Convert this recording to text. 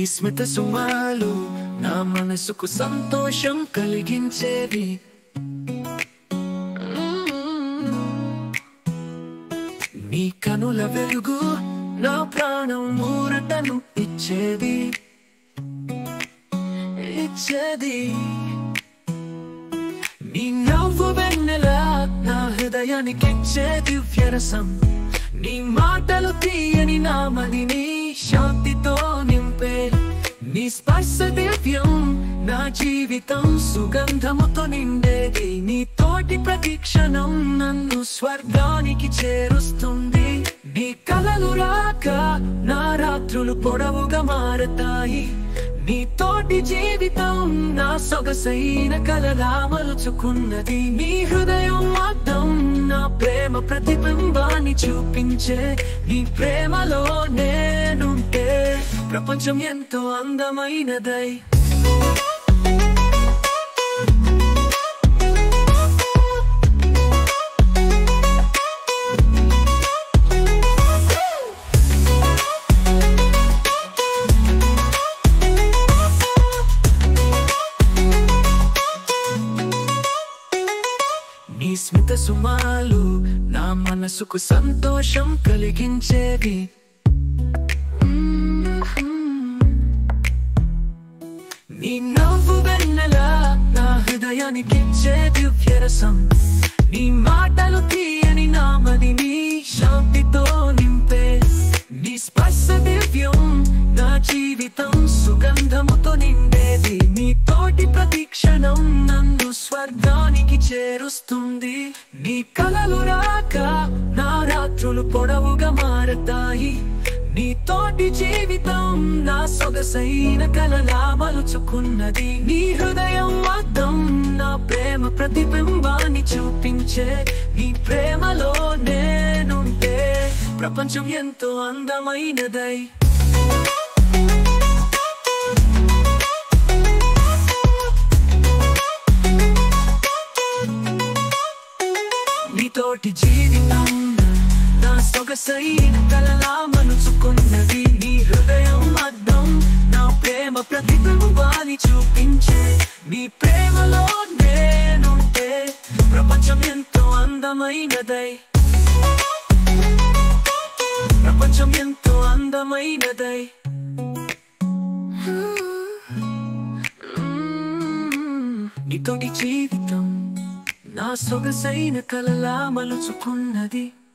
స్మిత సుమాలు నా మనసుకు సంతోషం కలిగించేవి నీ కనుల వెలుగు నా ప్రాణం ఊరటను ఇచ్చేది ఇచ్చేది నీ నవ్వు వెన్నెల నా హృదయానికి ఇచ్చే దివ్యరసం నీ మాటలు తీయని నామదిని శాంతితో నింపే నీ స్పర్శ దివ్యం నా జీవితం సుగంధముతో నిండేది నీ తోటి ప్రతి క్షణం నన్ను స్వర్గానికి చేరుస్తుంది నీ కలలు రాక నా రాత్రులు పొడవుగా మారతాయి నీ తోటి జీవితం నా సొగసైన కలలా మలుచుకున్నది నీ హృదయం అద్దం నా ప్రేమ ప్రతిబింబాన్ని చూపించే నీ ప్రేమలో నేనుంటే ప్రపంచం ఎంతో అందమైనదై నీ స్మిత సుమాలు నా మనసుకు సంతోషం కలిగించేవి నీ నవ్వు వెన్నెల నా హృదయానికి ఇచ్చే దివ్యరసం నీ మాటలు తీయని నామదిని శాంతితో నింపే నీ స్పర్శ దివ్యం నా జీవితం సుగంధముతో నిండేది నీ తోటి ప్రతి క్షణం నన్ను స్వర్గానికి చేరుస్తుంది నీ కలలు రాక నా రాత్రులు పొడవుగా మారతాయి నీ తోటి జీవితం నా సొగసైన కలలా మలుచుకున్నది నీ హృదయం అద్దం నా ప్రేమ ప్రతిబింబాన్ని చూపించే నీ ప్రేమలో నేనుంటే ప్రపంచం ఎంతో అందమైనదై నీతోటి జీవితం నా సొగసైన కలలా మలుచుకున్నది నీ హృదయం అద్దం నా ప్రేమ ప్రతిబింబాన్ని చూపించే నీ ప్రేమలో నేనుంటే ప్రపంచం ఎంతో అందమైనదై ప్రపంచం ఎంతో అందమైనదై నీతోటి జీవితం నా సొగసైన కలలా మలుచుకున్నది